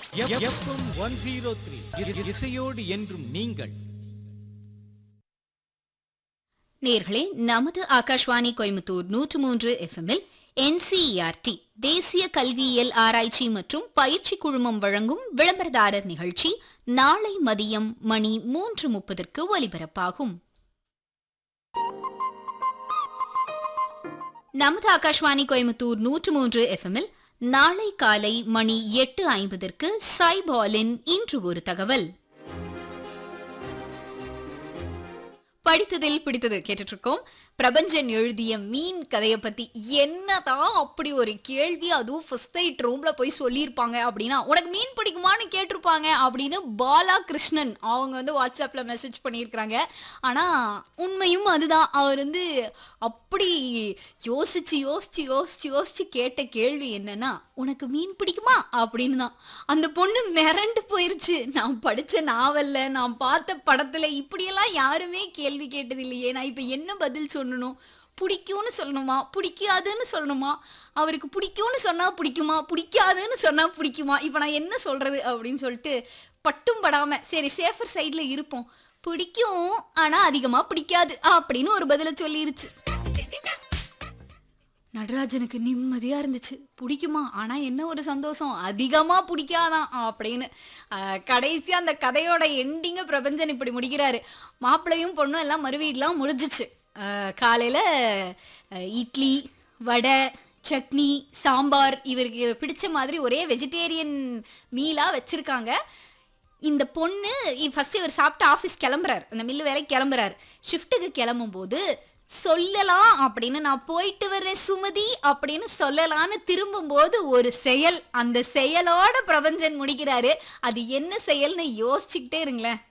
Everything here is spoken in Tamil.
எஃப்எம் ஒன் ஜீரோ த்ரீ இசையோடு என்றும் நீங்கள் நேர்களே நமது ஆகாஷ்வாணி கோயம்புத்தூர் நூற்று மூன்று எஃப்எம்மில் என்சிஇஆர்டி தேசிய கல்வியியல் ஆராய்ச்சி மற்றும் பயிற்சி குழுமம் வழங்கும் விளம்பரதாரர் நிகழ்ச்சி நாளை மதியம் மணி மூன்று முப்பதற்கு ஒலிபரப்பாகும் நமது ஆகாஷ்வாணி கோயம்புத்தூர் நூற்று மூன்று எஃப்எம்மில் நாளை காலை மணி எட்டு ஐம்பதற்கு சைபாலின் இன்று ஒரு தகவல் படித்ததில் பிடித்தது கேட்டுட்டு இருக்கோம் பிரபஞ்சன் எழுதிய மீன் கதையை பத்தி என்னதான் அப்படி ஒரு கேள்வி அதுவும் ஃபர்ஸ்ட் நைட் ரூம்ல போய் சொல்லியிருப்பாங்க அப்படின்னா உனக்கு மீன் பிடிக்குமான்னு கேட்டிருப்பாங்க அப்படின்னு பாலா கிருஷ்ணன் அவங்க வந்து வாட்ஸ்அப்ல மெசேஜ் பண்ணியிருக்கிறாங்க ஆனா உண்மையும் அதுதான் அவர் வந்து அப்படி யோசிச்சு யோசிச்சு யோசிச்சு யோசிச்சு கேட்ட கேள்வி என்னன்னா உனக்கு மீன் பிடிக்குமா அப்படின்னு தான் அந்த பொண்ணு மிரண்டு போயிருச்சு நான் படிச்ச நாவல்ல நான் பார்த்த படத்துல இப்படியெல்லாம் யாருமே கேள்வி கேட்டது இல்லையே நான் இப்ப என்ன பதில் சொல்லணும் பிடிக்கும்னு சொல்லணுமா பிடிக்காதுன்னு சொல்லணுமா அவருக்கு பிடிக்கும்னு சொன்னா பிடிக்குமா பிடிக்காதுன்னு சொன்னா பிடிக்குமா இப்போ நான் என்ன சொல்றது அப்படின்னு சொல்லிட்டு பட்டும் படாம சரி சேஃபர் சைட்ல இருப்போம் பிடிக்கும் ஆனா அதிகமா பிடிக்காது அப்படின்னு ஒரு பதில சொல்லிருச்சு நடராஜனுக்கு நிம்மதியா இருந்துச்சு பிடிக்குமா ஆனா என்ன ஒரு சந்தோஷம் அதிகமா பிடிக்காதான் அப்படின்னு ஆஹ், கடைசியா அந்த கதையோட எண்டிங்க பிரபஞ்சன் இப்படி முடிக்கிறாரு மாப்பிள்ளையும் பொண்ணும் எல்லாம் மறுவீடெல்லாம் முடிஞ்சிச்சு ஆஹ், காலையில ஆஹ், இட்லி வடை சட்னி சாம்பார் இவருக்கு பிடிச்ச மாதிரி ஒரே வெஜிடேரியன் மீலா வச்சிருக்காங்க இந்த பொண்ணு ஃபர்ஸ்ட் இவர் சாப்பிட்டு ஆஃபீஸ் கிளம்புறாரு அந்த மில்லு வேலைக்கு கிளம்புறாரு ஷிஃப்ட்டுக்கு கிளம்பும் போது சொல்லலாம் அப்படின்னு நான் போயிட்டு வர்றேன் சுமதி அப்படின்னு சொல்லலாம்னு திரும்பும்போது ஒரு செயல் அந்த செயலோட பிரபஞ்சன் முடிக்கிறாரு அது என்ன செயல்னு யோசிச்சுக்கிட்டே இருங்களேன்